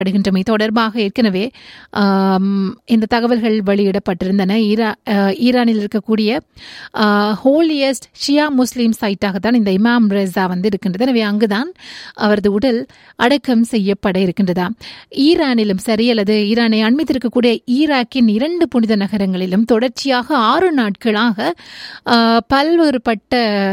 படுகின்றமை தொடர்பாக ஏற்கனவே ஆம், இந்த தகவல்கள் வெளியிடப்பட்டிருந்தன ஈரா அஹ், ஈரானில் இருக்கக்கூடிய ஹோலியஸ்ட் ஷியா முஸ்லீம் சைட்டாகத்தான் இந்த இமாம் ரெசா வந்து இருக்கின்றது எனவே அங்குதான் அவரது உடல் அடக்கம் செய்யப்பட இருக்கின்றதா ஈரானிலும் சரி அல்லது ஈரானை அண்மித்திருக்கக்கூடிய ஈராக்கின் இரண்டு புனித நகரங்களிலும் தொடர்ச்சியாக ஆறு நாட்களாக ஆஹ், பல்வேறுபட்ட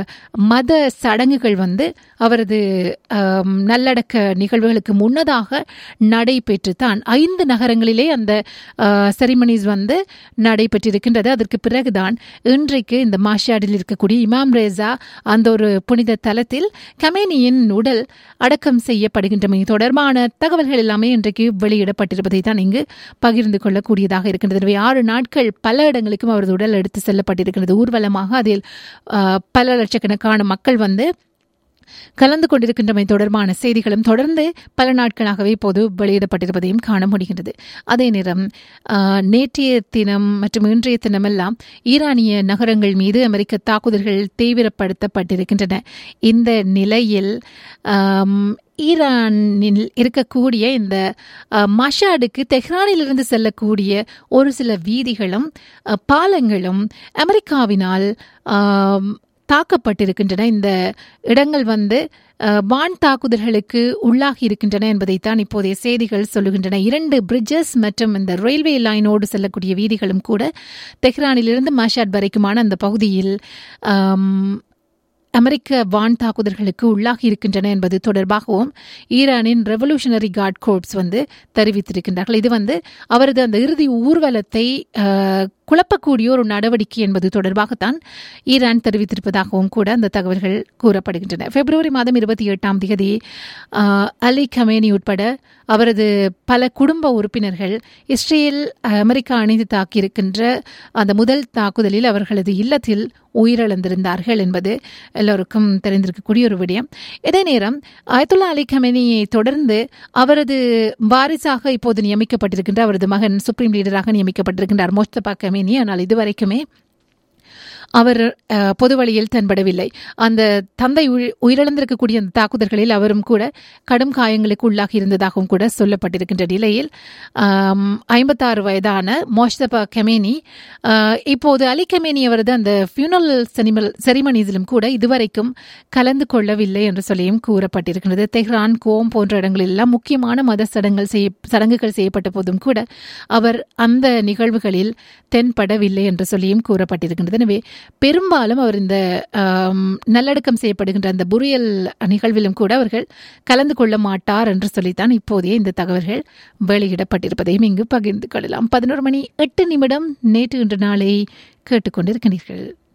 மத சடங்குகள் வந்து அவரது ஆம், நல்லடக்க நிகழ்வுகளுக்கு முன்னதாக நடைபெற்று தான் ஐந்து நகரங்களிலே அந்த செரிமனிஸ் வந்து நடைபெற்றிருக்கின்றது அதற்கு பிறகுதான் இன்றைக்கு இந்த மாஷாடில் இருக்கக்கூடிய இமாம் ரேசா அந்த ஒரு புனித தலத்தில் கமேனியின் உடல் அடக்கம் செய்யப்படுகின்றமை தொடர்பான தகவல்கள் எல்லாமே இன்றைக்கு வெளியிடப்பட்டிருப்பதை தான் இங்கு பகிர்ந்து கொள்ளக்கூடியதாக இருக்கின்றது எனவே ஆறு நாட்கள் பல இடங்களுக்கும் அவரது உடல் எடுத்து செல்லப்பட்டிருக்கிறது ஊர்வலமாக அதில் ஆஹ், பல லட்சக்கணக்கான மக்கள் வந்து கலந்து கொண்டிருக்கின்றமை தொடர்பான செய்திகளும் தொடர்ந்து பல நாட்களாகவே இப்போது வெளியிடப்பட்டிருப்பதையும் காண முடிகின்றது அதே நேரம் ஆஹ், நேற்றைய தினம் மற்றும் இன்றைய தினமெல்லாம் ஈரானிய நகரங்கள் மீது அமெரிக்க தாக்குதல்கள் தீவிரப்படுத்தப்பட்டிருக்கின்றன இந்த நிலையில் ஆம், ஈரானில் இருக்கக்கூடிய இந்த அஹ், மஷாடுக்கு தெஹ்ரானிலிருந்து செல்லக்கூடிய ஒரு சில வீதிகளும் அஹ், பாலங்களும் அமெரிக்காவினால் ஆம், தாக்கப்பட்டிருக்கின்றன இந்த இடங்கள் வந்து அஹ், வான் தாக்குதல்களுக்கு உள்ளாகி இருக்கின்றன என்பதைத்தான் இப்போதைய செய்திகள் சொல்லுகின்றன இரண்டு பிரிட்ஜஸ் மற்றும் இந்த ரயில்வே லைனோடு செல்லக்கூடிய வீதிகளும் கூட தெஹ்ரானிலிருந்து மஷாட் வரைக்குமான அந்த பகுதியில் ஆம், அமெரிக்க வான் தாக்குதல்களுக்கு உள்ளாகி இருக்கின்றன என்பது தொடர்பாகவும் ஈரானின் ரெவல்யூஷனரி கார்ட் கோர்ப்ஸ் வந்து தெரிவித்திருக்கின்றார்கள் இது வந்து அவரது அந்த இறுதி ஊர்வலத்தை அஹ், குழப்பக்கூடிய ஒரு நடவடிக்கை என்பது தொடர்பாகத்தான் ஈரான் தெரிவித்திருப்பதாகவும் கூட அந்த தகவல்கள் கூறப்படுகின்றன பிப்ரவரி மாதம் இருபத்தி எட்டாம் தேதி அஹ், அலி கமேனி உட்பட அவரது பல குடும்ப உறுப்பினர்கள் இஸ்ரேல் அமெரிக்கா அணிந்து தாக்கியிருக்கின்ற அந்த முதல் தாக்குதலில் அவர்களது இல்லத்தில் உயிரிழந்திருந்தார்கள் என்பது எல்லோருக்கும் தெரிந்திருக்கக்கூடிய ஒரு விடயம் இதே நேரம் அயத்துல்லா அலி கமேனியை தொடர்ந்து அவரது வாரிசாக இப்போது நியமிக்கப்பட்டிருக்கின்ற அவரது மகன் சுப்ரீம் லீடராக நியமிக்கப்பட்டிருக்கின்றார் மோஸ்தபா கமேனி ஆனால் இதுவரைக்குமே அவர் அஹ், பொது வழியில் தென்படவில்லை அந்த தந்தை உயி- உயிரிழந்திருக்கக்கூடிய அந்த தாக்குதல்களில் அவரும் கூட கடும் காயங்களுக்கு உள்ளாகி இருந்ததாகவும் கூட சொல்லப்பட்டிருக்கின்ற நிலையில் ஐம்பத்தாறு வயதான மோஷ்தபா கெமேனி அஹ், இப்போது அலி கெமேனி அவரது அந்த ஃபியூனல் செனிமல் செரிமனிஸிலும் கூட இதுவரைக்கும் கலந்து கொள்ளவில்லை என்று சொல்லியும் கூறப்பட்டிருக்கிறது தெஹ்ரான் கோம் போன்ற இடங்களில் எல்லாம் முக்கியமான மத சடங்குகள் செய்ய சடங்குகள் செய்யப்பட்ட போதும் கூட அவர் அந்த நிகழ்வுகளில் தென்படவில்லை என்று சொல்லியும் கூறப்பட்டிருக்கின்றது எனவே பெரும்பாலும் அவர் இந்த ஆம், நல்லடக்கம் செய்யப்படுகின்ற அந்த புரியல் நிகழ்விலும் கூட அவர்கள் கலந்து கொள்ள மாட்டார் என்று சொல்லித்தான் இப்போதைய இந்த தகவல்கள் வெளியிடப்பட்டிருப்பதையும் இங்கு பகிர்ந்து கொள்ளலாம் பதினோரு மணி எட்டு நிமிடம் நேற்று இன்று நாளை கேட்டுக்கொண்டிருக்கிறீர்கள்